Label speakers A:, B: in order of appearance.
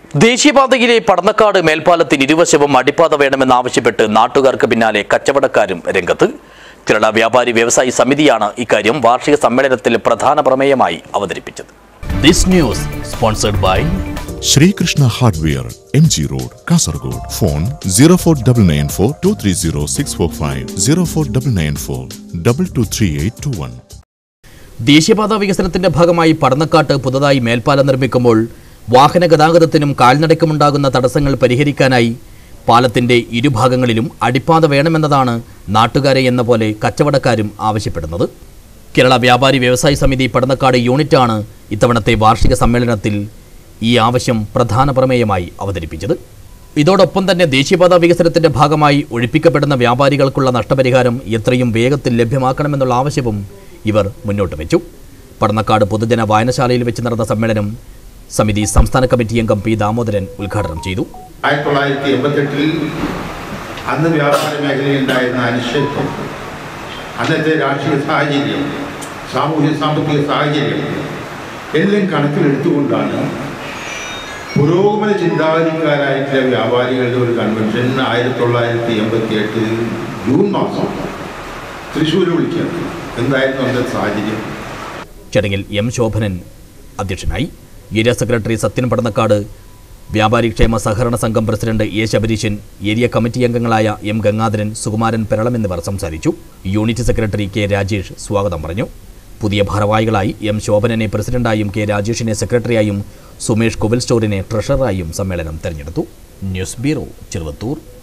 A: ദേശീയപാതയിലെ പടന്നക്കാട് മേൽപ്പാലത്തിന് ഇരുവശവും അടിപ്പാത വേണമെന്നാവശ്യപ്പെട്ട് നാട്ടുകാർക്ക് പിന്നാലെ കച്ചവടക്കാരും രംഗത്ത് കേരള വ്യാപാരി വ്യവസായി സമിതിയാണ് ഇക്കാര്യം വാർഷിക സമ്മേളനത്തിൽ പ്രധാന പ്രമേയമായി അവതരിപ്പിച്ചത് this news sponsored by
B: Sreekrishna hardware M G road Kasaragod phone zero four double nine four two three zero six four five zero four double nine four double two three eight two one
A: ദേശീയപാത വികസനത്തിന്റെ ഭാഗമായി പടന്നക്കാട്ട് പുതുതായി മേൽപ്പാലം നിർമ്മിക്കുമ്പോൾ വാഹന ഗതാഗതത്തിനും കാൽനടയ്ക്കുമുണ്ടാകുന്ന തടസ്സങ്ങൾ പരിഹരിക്കാനായി പാലത്തിന്റെ ഇരുഭാഗങ്ങളിലും അടിപ്പാത വേണമെന്നതാണ് നാട്ടുകാരെ എന്ന പോലെ കച്ചവടക്കാരും ആവശ്യപ്പെടുന്നത് കേരള വ്യാപാരി വ്യവസായി സമിതി പടന്നക്കാട് യൂണിറ്റാണ് ഇത്തവണത്തെ വാർഷിക സമ്മേളനത്തിൽ ഈ ആവശ്യം പ്രധാന പ്രമേയമായി അവതരിപ്പിച്ചത് ഇതോടൊപ്പം തന്നെ ദേശീയപാത വികസനത്തിന്റെ ഭാഗമായി ഒഴിപ്പിക്കപ്പെടുന്ന വ്യാപാരികൾക്കുള്ള നഷ്ടപരിഹാരം എത്രയും വേഗത്തിൽ ലഭ്യമാക്കണമെന്നുള്ള ആവശ്യവും ഇവർ മുന്നോട്ട് വെച്ചു പടന്നക്കാട് പൊതുജന വായനശാലയിൽ വെച്ച് നടന്ന സമ്മേളനം സമിതി സംസ്ഥാന കമ്മിറ്റി അംഗം പി ദാമോദരൻ ഉദ്ഘാടനം ചെയ്തു
C: ആയിരത്തി തൊള്ളായിരത്തി എൺപത്തെട്ടിൽ അന്ന് വ്യാപാര മേഖലയിൽ ഉണ്ടായിരുന്ന അനിശ്ചിത്വം അന്നത്തെ രാഷ്ട്രീയ സാഹചര്യം സാമൂഹ്യ സാമ്പത്തിക സാഹചര്യം എല്ലാം കണക്കിലെടുത്തുകൊണ്ടാണ് പുരോഗമന ചിന്താഗതിക്കാരായിട്ടുള്ള വ്യാപാരികളുടെ ഒരു കൺവെൻഷൻ ആയിരത്തി തൊള്ളായിരത്തി എൺപത്തി എട്ട് ജൂൺ മാസം തൃശ്ശൂർ വിളിച്ചത് എന്തായിരുന്നു അതിൻ്റെ സാഹചര്യം
A: ചടങ്ങിൽ എം ശോഭനൻ അധ്യക്ഷനായി ഏരിയ സെക്രട്ടറി സത്യൻ പടന്നക്കാട് വ്യാപാരി ക്ഷേമ സഹകരണ സംഘം president A Sabareesan area committee അംഗങ്ങളായ എം ഗംഗാധരൻ സുകുമാരൻ പെരളം എന്നിവർ സംസാരിച്ചു യൂണിറ്റ് സെക്രട്ടറി കെ രാജേഷ് സ്വാഗതം പറഞ്ഞു പുതിയ ഭാരവാഹികളായി എം ശോഭനനെ പ്രസിഡന്റായും കെ രാജേഷിനെ സെക്രട്ടറിയായും സുമേഷ് കൊവിൽ സ്റ്റോറിനെ ട്രഷററായും സമ്മേളനം തെരഞ്ഞെടുത്തു ന്യൂസ് ബ്യൂറോ ചെറുവത്തൂർ